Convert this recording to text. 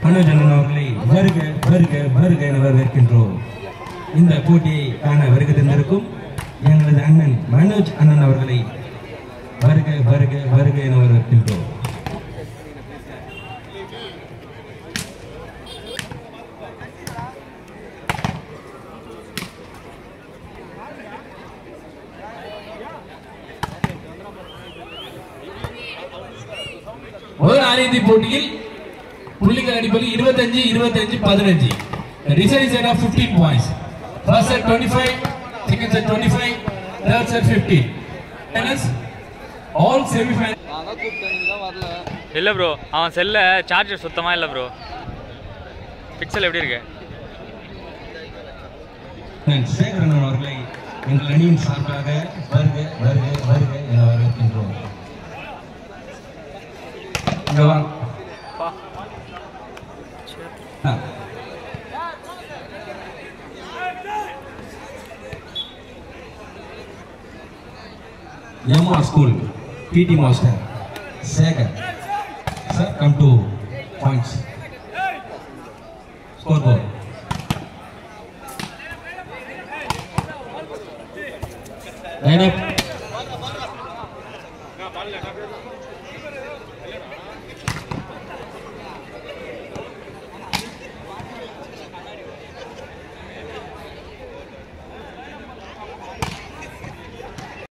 மனோஜ் அண்ணன் அவர்களை வருக வருக வருக என வரவேற்கின்றோம் இந்த போட்டியை காண வருகை தந்திருக்கும் எங்களது அண்ணன் மனோஜ் அண்ணன் அவர்களை வருக வருக வருக என வரவேற்கின்றோம் முதல் அரையிறுதி போட்டியில் புள்ளிகள் அடிப்படையில் இருபத்தஞ்சு இருபத்தஞ்சு பதினஞ்சு result set of 15 points first set 25 second set 25 third set 15 finals all semi final நான் தான் கூப்பிட்டேன் நீங்க தான் வரல இல்லை ப்ரோ அவன் செல்ல சார்ஜர் சுத்தமாக இல்லை ப்ரோ பிக்சல் எப்படி இருக்கு நான் சேகரன் அவர்களை எங்கள் அணியின் சார்பாக வருக வருக வருக என வரவேற்கின்றோம் இங்க வாங்க. ஆ. Yamaha School, PT Master, Sagar. Sir, come to points. Scoreboard. Line up.